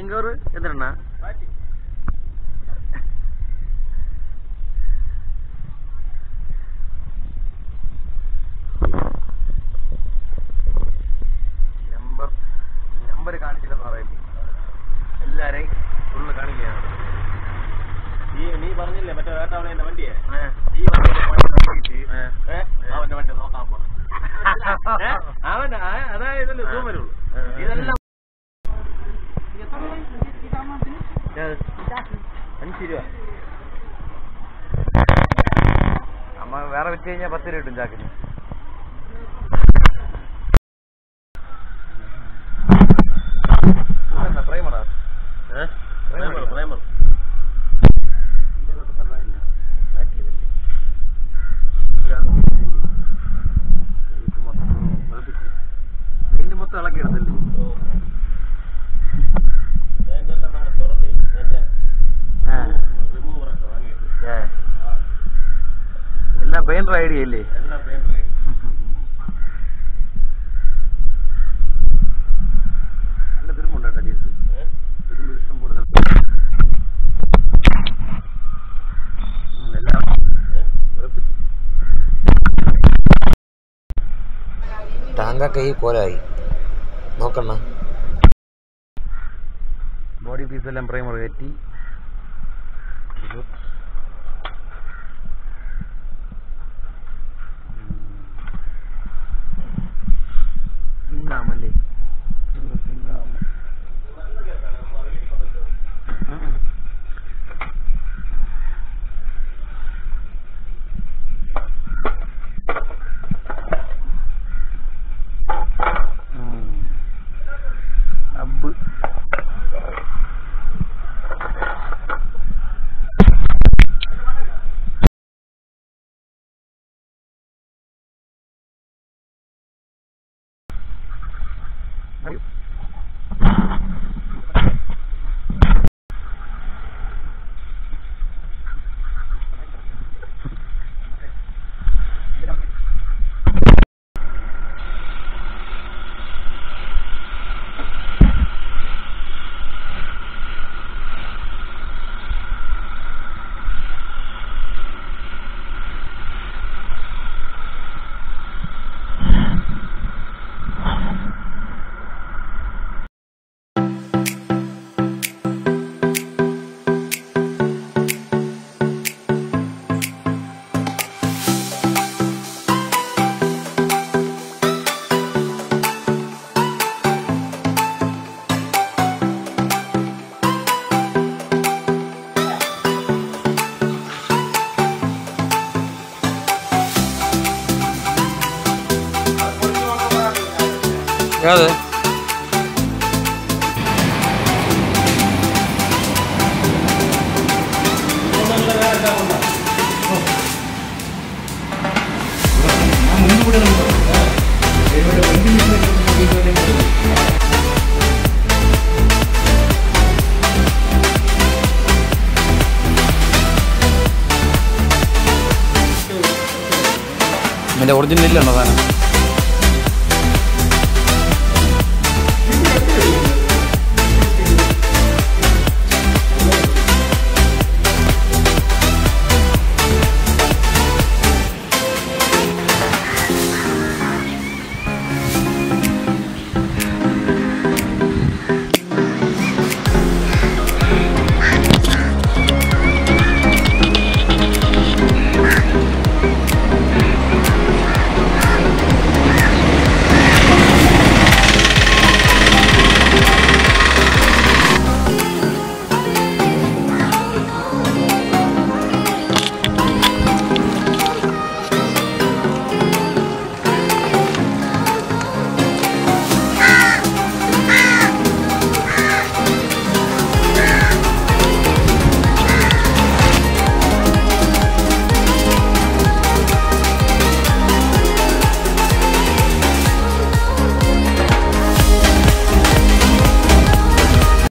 எங்க ஊரு எத்தனைண்ணா number number കാണിച്ചില്ലെന്ന് പറയില്ലേ എല്ലാരെയും ഫുള്ള് കാണിക്കുകയാണ് നീ നീ പറഞ്ഞില്ലേ മറ്റേ വേട്ടാവളെ വണ്ടിയെ ഏ. ഈ വണ്ടിയുടെ പണി നോക്കിയിട്ട്, ഏ. ഏ, അവന്റെ വണ്ടി നോക്കാൻ പോണം ഏ? അവൻ ആ- അതായത് സൂം വരുള്ളൂ ഏ. ഇതെല്ലാം ഏത്? അഞ്ച് രൂപ അമ്മ വേറെ വിറ്റ് കഴിഞ്ഞാൽ പത്ത് രൂപ കിട്ടും ചാക്കിന് ഇതെന്താ, പ്രൈമറാ? ഏ? പ്രൈമർ പ്രൈമർ ഇത് മൊത്തം വെളുപ്പിച്ച്. പെയിന്റ് മൊത്തം ഇളക്കി എടുത്തല്ലേ അതിന്റെല്ലാം നമ്മുടെ തുറണ്ടി മറ്റേ ആ. റിമൂവർ ഒക്കെ വാങ്ങിയിട്ട് ഏ. എല്ലാം പെയിന്റർ ഐഡിയ അല്ലേ എല്ലാം പെയിന്റ് വാങ്ങി നല്ല തുരുമ്പുണ്ട് കേട്ടോ ജീൻസ് ഏ? തുരുമ്പ് ഇഷ്ടം പോലെ ഉം, എല്ലാം ഏ? വെളുപ്പിച്ച്. ടാങ്കൊക്കെ ഈ കോലായി നോക്കണ്ണ ബോഡി പീസ് എല്ലാം പ്രൈമർ കയറ്റി ഇന്നാമല്ലേ അബ് അറിയോ ഏത് ഇതിന്റെ ഒറിജിനൽ ഇല്ലല്ലോ സാധനം